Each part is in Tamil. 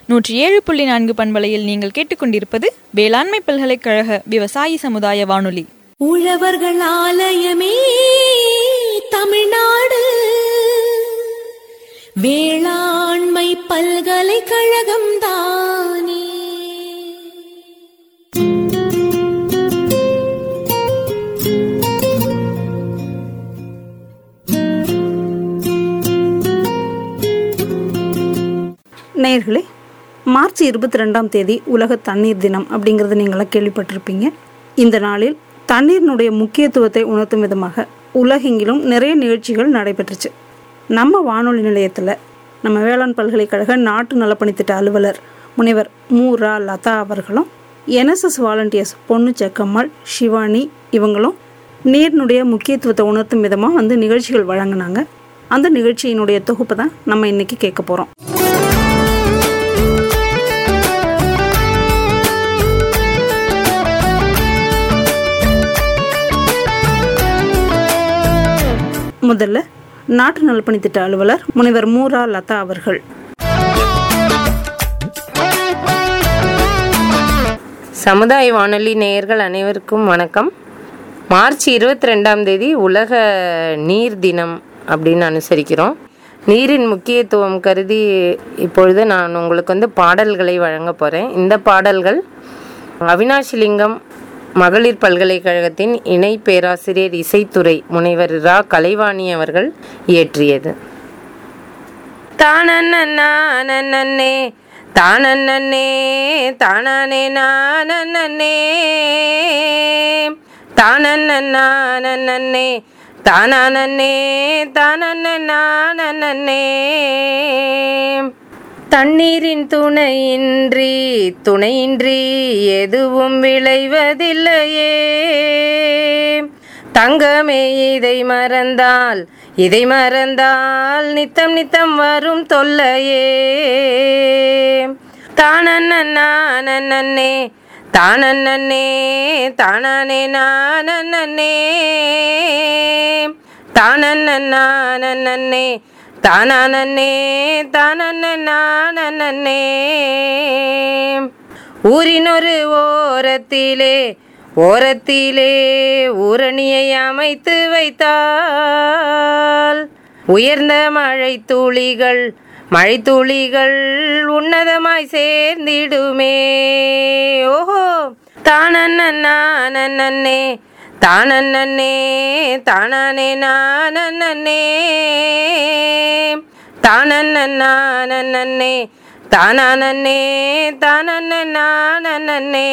நூற்றி ஏழு புள்ளி நான்கு பண்பலையில் நீங்கள் கேட்டுக்கொண்டிருப்பது வேளாண்மை பல்கலைக்கழக விவசாயி சமுதாய வானொலி உழவர்கள் ஆலயமே தமிழ்நாடு வேளாண்மை பல்கலைக்கழகம் தானே நேயர்களே மார்ச் இருபத்தி ரெண்டாம் தேதி உலக தண்ணீர் தினம் அப்படிங்கிறத நீங்களாம் கேள்விப்பட்டிருப்பீங்க இந்த நாளில் தண்ணீரினுடைய முக்கியத்துவத்தை உணர்த்தும் விதமாக உலகெங்கிலும் நிறைய நிகழ்ச்சிகள் நடைபெற்றுச்சு நம்ம வானொலி நிலையத்தில் நம்ம வேளாண் பல்கலைக்கழக நாட்டு நலப்பணித்திட்ட அலுவலர் முனைவர் மு ரா லதா அவர்களும் என்எஸ்எஸ் வாலண்டியர்ஸ் பொண்ணு செக்கம்மாள் சிவானி இவங்களும் நீரினுடைய முக்கியத்துவத்தை உணர்த்தும் விதமாக வந்து நிகழ்ச்சிகள் வழங்கினாங்க அந்த நிகழ்ச்சியினுடைய தொகுப்பு தான் நம்ம இன்னைக்கு கேட்க போகிறோம் முதல்ல நாட்டு நலப்பணித்திட்ட அலுவலர் முனைவர் மூரா லதா அவர்கள் சமுதாய வானொலி நேயர்கள் அனைவருக்கும் வணக்கம் மார்ச் இருபத்தி ரெண்டாம் தேதி உலக நீர் தினம் அப்படின்னு அனுசரிக்கிறோம் நீரின் முக்கியத்துவம் கருதி இப்பொழுது நான் உங்களுக்கு வந்து பாடல்களை வழங்க போகிறேன் இந்த பாடல்கள் அவினாஷிலிங்கம் மகளிர் பல்கலைக்கழகத்தின் இணை பேராசிரியர் இசைத்துறை முனைவர் ரா கலைவாணி அவர்கள் இயற்றியது தானே தானே தானே நானே தானே தானே தானே தண்ணீரின் துணையின்றி துணையின்றி எதுவும் விளைவதில்லையே தங்கமே இதை மறந்தால் இதை மறந்தால் நித்தம் நித்தம் வரும் தொல்லையே தானே தானே தானே நானே தானே தானே தானே ஊரினொரு ஓரத்திலே ஓரத்திலே ஊரணியை அமைத்து வைத்தால் உயர்ந்த மழை துளிகள் மழை துளிகள் உன்னதமாய் சேர்ந்திடுமே ஓஹோ தானே தானே தானே நானே தானே தானே தானே நானே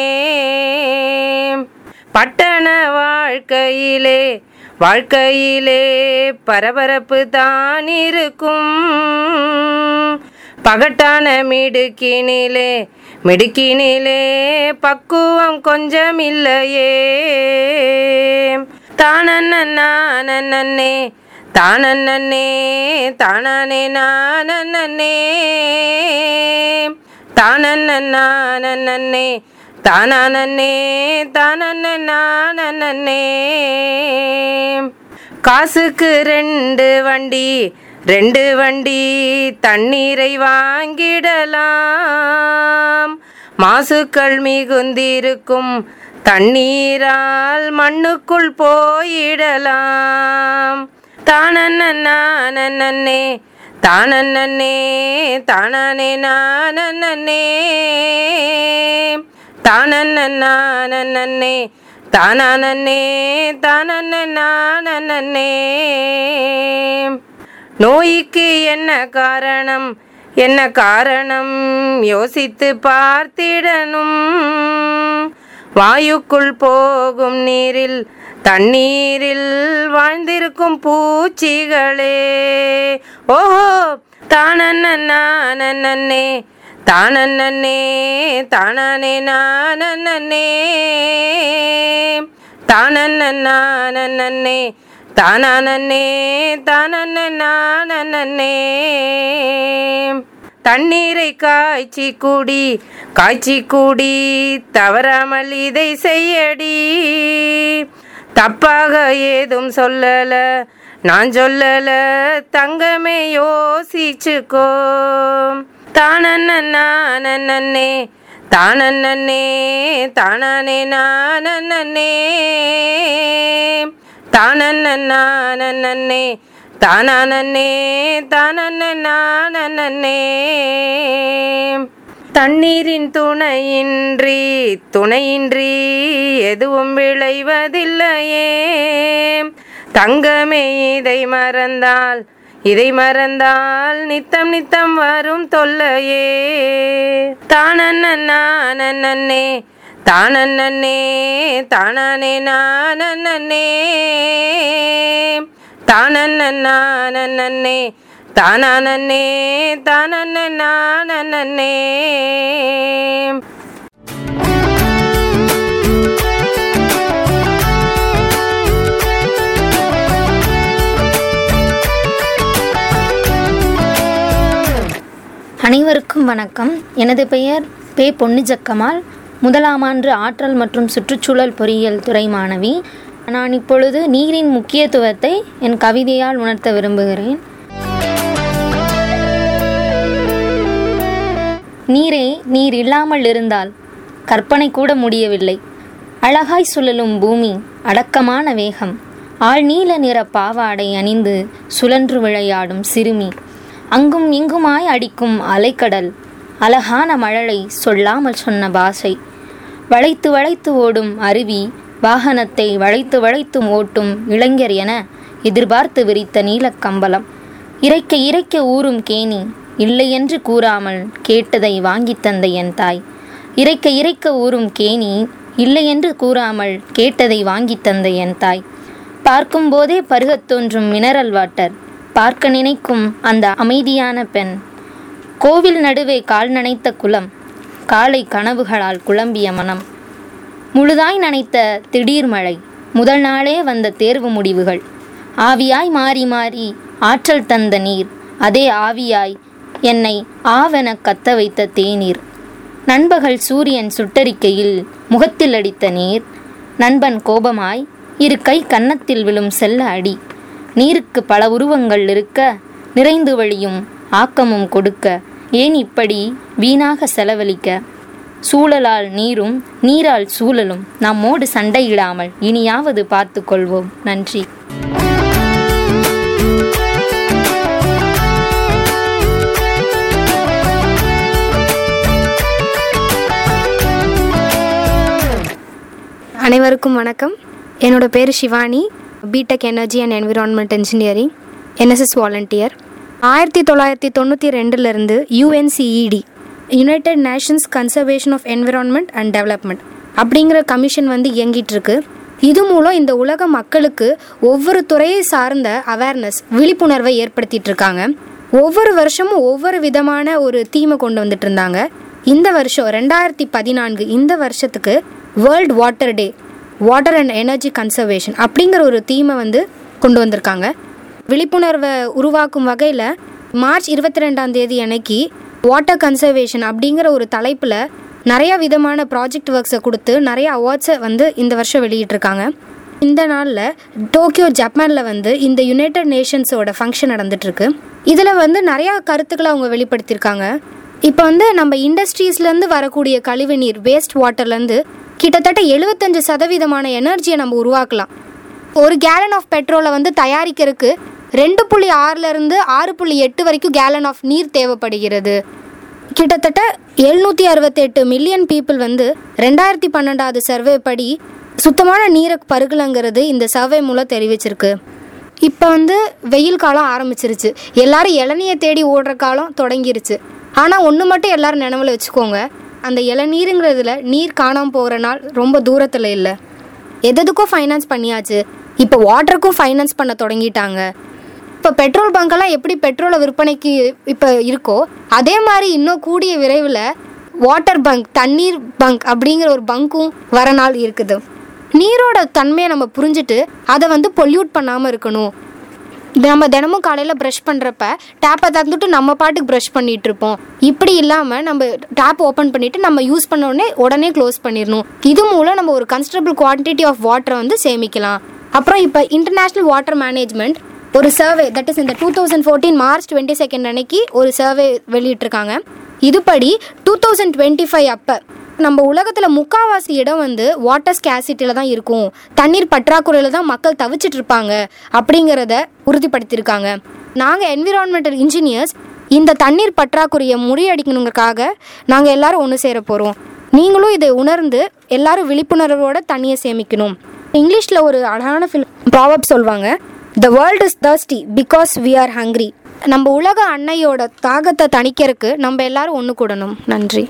பட்டண வாழ்க்கையிலே வாழ்க்கையிலே பரபரப்பு தான் இருக்கும் பகட்டான மிடுக்கினிலே மிடுக்கினிலே பக்குவம் கொஞ்சம் இல்லையே தானே தானே தானே நானே தானே தானே தானே நானே காசுக்கு ரெண்டு வண்டி ரெண்டு வண்டி தண்ணீரை வாங்கிடலாம் மாசுக்கள் மிகுந்திருக்கும் தண்ணீரால் மண்ணுக்குள் போயிடலாம் தானே தானே தானே நானே தானே தானே தானே நானே நோய்க்கு என்ன காரணம் என்ன காரணம் யோசித்து பார்த்திடணும் வாயுக்குள் போகும் நீரில் தண்ணீரில் வாழ்ந்திருக்கும் பூச்சிகளே ஓஹோ தானே தானே தானே தானே நானே தானே தானே தானே நானே தண்ணீரை காய்ச்சி கூடி காய்ச்சி கூடி தவறாமல் இதை செய்யடி தப்பாக ஏதும் சொல்லல நான் சொல்லல தங்கமே யோசிச்சுக்கோ தானன்னே தானன்னே தானானே நானன்னே தானன்னே தானானே தானன்னே தண்ணீரின் துணையின்றி துணையின்றி எதுவும் விளைவதில்லையே தங்கமே இதை மறந்தால் இதை மறந்தால் நித்தம் நித்தம் வரும் தொல்லையே தானன்னே தானன்னே தானானே நானன்னே தானன்னே தானானே தானன்னே நானன்னே அனைவருக்கும் வணக்கம் எனது பெயர் பே பொன்னிஜக்கமால் முதலாம் ஆண்டு ஆற்றல் மற்றும் சுற்றுச்சூழல் பொறியியல் துறை மாணவி நான் இப்பொழுது நீரின் முக்கியத்துவத்தை என் கவிதையால் உணர்த்த விரும்புகிறேன் நீரே நீர் இல்லாமல் இருந்தால் கற்பனை கூட முடியவில்லை அழகாய் சுழலும் பூமி அடக்கமான வேகம் ஆழ்நீல நிற பாவாடை அணிந்து சுழன்று விளையாடும் சிறுமி அங்கும் இங்குமாய் அடிக்கும் அலைக்கடல் அழகான மழலை சொல்லாமல் சொன்ன பாஷை வளைத்து வளைத்து ஓடும் அருவி வாகனத்தை வளைத்து வளைத்து ஓட்டும் இளைஞர் என எதிர்பார்த்து விரித்த நீலக்கம்பளம் இறைக்க இறைக்க ஊறும் கேணி இல்லையென்று கூறாமல் கேட்டதை வாங்கித் தந்த என் தாய் இறைக்க இறைக்க ஊறும் கேணி இல்லையென்று கூறாமல் கேட்டதை வாங்கித் தந்த என் தாய் பார்க்கும்போதே பருகத் தோன்றும் மினரல் வாட்டர் பார்க்க நினைக்கும் அந்த அமைதியான பெண் கோவில் நடுவே கால் நனைத்த குளம் காலை கனவுகளால் குழம்பிய மனம் முழுதாய் நனைத்த திடீர் மழை முதல் நாளே வந்த தேர்வு முடிவுகள் ஆவியாய் மாறி மாறி ஆற்றல் தந்த நீர் அதே ஆவியாய் என்னை ஆவென கத்த வைத்த தேநீர் நண்பகல் சூரியன் சுட்டரிக்கையில் முகத்தில் அடித்த நீர் நண்பன் கோபமாய் இரு கை கன்னத்தில் விழும் செல்ல அடி நீருக்கு பல உருவங்கள் இருக்க நிறைந்து வழியும் ஆக்கமும் கொடுக்க ஏன் இப்படி வீணாக செலவழிக்க சூழலால் நீரும் நீரால் சூழலும் நம்மோடு சண்டையிடாமல் இனியாவது பார்த்து கொள்வோம் நன்றி அனைவருக்கும் வணக்கம் என்னோட பேர் Shivani BTech energy and environment engineering NSS volunteer ஆயிரத்தி தொள்ளாயிரத்தி தொண்ணூற்றி ரெண்டுலேருந்து UNCED United Nations conservation of environment and development அப்படிங்கிற கமிஷன் வந்து இயங்கிட்டு இருக்கு இது மூலம் இந்த உலக மக்களுக்கு ஒவ்வொரு துறையை சார்ந்த அவேர்னஸ் விழிப்புணர்வை ஏற்படுத்திட்டு இருக்காங்க ஒவ்வொரு வருஷமும் ஒவ்வொரு விதமான ஒரு தீமை கொண்டு வந்துட்டு இருந்தாங்க இந்த வருஷம் ரெண்டாயிரத்தி பதினான்கு இந்த வருஷத்துக்கு World Water Day water and energy conservation அப்படிங்கிற ஒரு தீமை வந்து கொண்டு வந்திருக்காங்க விழிப்புணர்வை உருவாக்கும் வகையில் மார்ச் இருபத்தி ரெண்டாம் தேதி அன்னைக்கு வாட்டர் கன்சர்வேஷன் அப்படிங்கிற ஒரு தலைப்பில் நிறைய விதமான ப்ராஜெக்ட் ஒர்க்ஸை கொடுத்து நிறைய அவார்ட்ஸை வந்து இந்த வருஷம் வெளியிட்டிருக்காங்க இந்த நாளில் டோக்கியோ ஜப்பானில் வந்து இந்த யுனைடெட் நேஷன்ஸோட ஃபங்க்ஷன் நடந்துட்டுருக்கு இதில் வந்து நிறையா கருத்துக்களை அவங்க வெளிப்படுத்தியிருக்காங்க இப்போ வந்து நம்ம இண்டஸ்ட்ரீஸ்லேருந்து வரக்கூடிய கழிவு நீர் வேஸ்ட் வாட்டர்லேருந்து கிட்டத்தட்ட எழுபத்தஞ்சு சதவீதமான எனர்ஜியை நம்ம உருவாக்கலாம் ஒரு கேலன் ஆஃப் பெட்ரோலை வந்து தயாரிக்கிறதுக்கு ரெண்டு புள்ளி ஆறுலேருந்து ஆறு புள்ளி எட்டு வரைக்கும் கேலன் ஆஃப் நீர் தேவைப்படுகிறது கிட்டத்தட்ட எழுநூற்றி அறுபத்தெட்டு மில்லியன் பீப்புள் வந்து ரெண்டாயிரத்தி பன்னெண்டாவது சர்வே படி சுத்தமான நீரை பருகலங்கிறது இந்த சர்வே மூலம் தெரிவிச்சிருக்கு இப்போ வந்து வெயில் காலம் ஆரம்பிச்சிருச்சு எல்லாரும் இளநியை தேடி ஓடுற காலம் தொடங்கிருச்சு ஆனால் ஒன்று மட்டும் எல்லாரும் நினைவில் வச்சுக்கோங்க அந்த இளநீருங்கிறதுல நீர் காணாமல் போகிற நாள் ரொம்ப தூரத்தில் இல்லை எதுக்கும் ஃபைனான்ஸ் பண்ணியாச்சு இப்போ வாட்டருக்கும் ஃபைனான்ஸ் பண்ண தொடங்கிட்டாங்க இப்போ பெட்ரோல் பங்க்கெல்லாம் எப்படி பெட்ரோலை விற்பனைக்கு இப்போ இருக்கோ அதே மாதிரி இன்னும் கூடிய விரைவில் வாட்டர் பங்க் தண்ணீர் பங்க் அப்படிங்கிற ஒரு பங்க்கும் வர நாள் இருக்குது நீரோட தன்மையை நம்ம புரிஞ்சுட்டு அதை வந்து பொல்யூட் பண்ணாமல் இருக்கணும் நம்ம தினமும் காலையில் ப்ரஷ் பண்ணுறப்ப டேப்பை திறந்துட்டு நம்ம பாட்டுக்கு ப்ரஷ் பண்ணிட்டு இருப்போம் இப்படி இல்லாமல் நம்ம டேப் ஓப்பன் பண்ணிட்டு நம்ம யூஸ் பண்ண உடனே உடனே க்ளோஸ் பண்ணிடணும் இது மூலம் நம்ம ஒரு கன்சிடபிள் குவான்டிட்டி ஆஃப் வாட்டரை வந்து சேமிக்கலாம் அப்புறம் இப்போ இன்டர்நேஷ்னல் வாட்டர் மேனேஜ்மெண்ட் ஒரு சர்வே தட் இஸ் இந்த two thousand fourteen March twenty second அன்னைக்கு ஒரு சர்வே வெளியிட்டிருக்காங்க இதுபடி டூ தௌசண்ட் டுவெண்ட்டி ஃபைவ் அப்போ நம்ம உலகத்தில் முக்காவாசி இடம் வந்து வாட்டர் ஸ்கேசிட்டியில் தான் இருக்கும் தண்ணீர் பற்றாக்குறையில் தான் மக்கள் தவிச்சிட்டு இருப்பாங்க அப்படிங்கிறத உறுதிப்படுத்தியிருக்காங்க நாங்கள் என்விரான்மெண்டல் இன்ஜினியர்ஸ் இந்த தண்ணீர் பற்றாக்குறையை முறியடிக்கணுங்கிறதுக்காக நாங்கள் எல்லாரும் ஒன்று சேர போகிறோம் நீங்களும் இதை உணர்ந்து எல்லாரும் விழிப்புணர்வோட தண்ணியை சேமிக்கணும் இங்கிலீஷில் ஒரு அழகான ஃபில் ப்ராவப் சொல்லுவாங்க the world is thirsty because we are hungry நம்ம உலக அன்னையோட தாகத்தை தணிக்கிறதுக்கு நம்ம எல்லாரும் ஒன்று கூடணும் நன்றி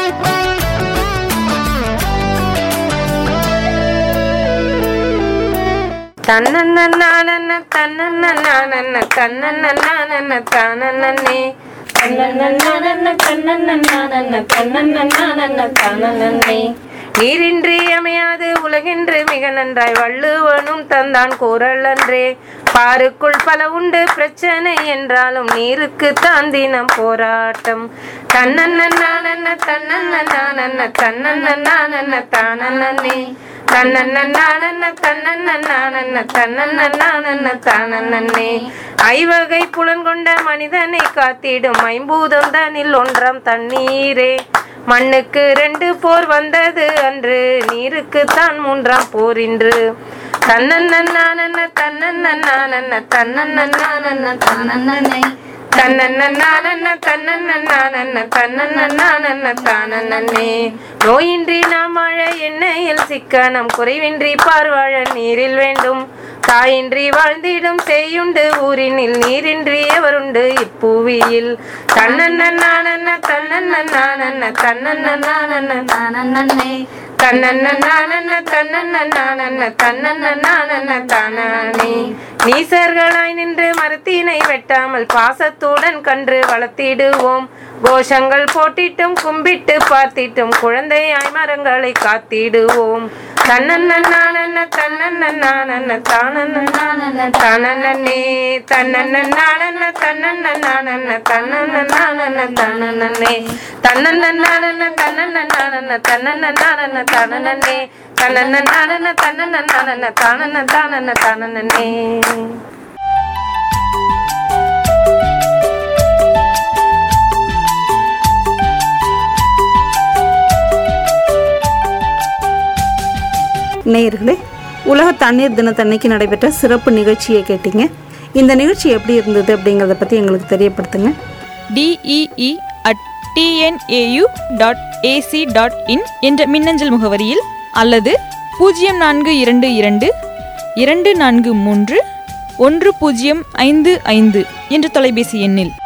தன்னன்னன்னானன்ன தன்னன்னன்னானன்ன தன்னன்னன்னானன்ன தானன்னே தன்னன்னன்னானன்ன தன்னன்னன்னானன்ன தன்னன்னன்னானன்ன தானன்னே நீரின்றி அமையாது உலகென்று மிக நன்றாய் வள்ளுவனும் தந்தான் கூறல் அன்றே பாருக்குள் பல உண்டு பிரச்சனை என்றாலும் நீருக்கு தான் தினம் போராட்டம் தன்னன்னன்னானன்ன தன்னன்னன்னானன்ன தன்னன்னன்னானன்ன தானன்னே தன்னன்னன்னானன்ன தன்னன்னன்னானன்ன தன்னன்னன்னானன்ன தானன்னே ஐவகை புலன் கொண்ட மனிதனை காத்திடும் ஐம்பூதம் தனில் ஒன்றாம் தண்ணீரே மண்ணுக்கு ரெண்டு போர் வந்தது அன்று நீருக்கு தான் மூன்றாம் போர் இன்று தன்னன்னன்னானன்ன தன்னன்னன்னானன்ன தன்னன்னன்னானன்ன தானன்னே தன்னன்னன்னானன்ன தன்னன்னன்னானன்ன தன்னன்னன்னானன்ன தானன்னே நோயின்றி நாம் வாழ எண்ணெயில் சிக்கனம் குறைவின்றி பார்வாழ நீரில் வேண்டும் தாயின்றி வாழ்ந்திடும் செய்யுண்டு ஊரினில் நீரின்றி எவருண்டு இப்புவியில் தன்னன்னன்னானன்ன தன்னன்னன்னானன்ன தன்னன்னன்னானன்ன தானன்னே தன்னன்னன்னானன்ன தன்னன்னன்னானன்ன தன்னன்னன்னானன்ன தானே நீசர்களாய் நின்று மரத்தினை வெட்டாமல் பாசத்துடன் கன்று வளர்த்திடுவோம் கோஷங்கள் போட்டிட்டும் கும்பிட்டு பார்த்திட்டும் குழந்தையாய் மரங்களை காத்திடுவோம் தன்னன்னன்னானன்ன தன்னன்னன்னானன்ன தானன்னன்னானன்ன தானன்னே தன்னன்னன்னானன்ன தன்னன்னன்னானன்ன தன்னன்னன்னானன்ன தானன்னே தன்னன்னன்னானன்ன தன்னன்னன்னானன்ன தன்னன்னன்னானன்ன தானன்னே தன்னன்னன்னானன்ன தன்னன்னன்னானன்ன தானன்ன தானன்ன தானன்னே நேயர்களே உலக தண்ணீர் தினத்தன்னைக்கு நடைபெற்ற சிறப்பு நிகழ்ச்சியை கேட்டீங்க இந்த நிகழ்ச்சி எப்படி இருந்தது அப்படிங்கிறத பற்றி எங்களுக்கு தெரியப்படுத்துங்க DEE at TNAU dot AC dot in என்ற மின்னஞ்சல் முகவரியில் அல்லது பூஜ்ஜியம் நான்கு இரண்டு இரண்டு இரண்டு நான்கு மூன்று ஒன்று பூஜ்ஜியம் ஐந்து ஐந்து என்ற தொலைபேசி எண்ணில்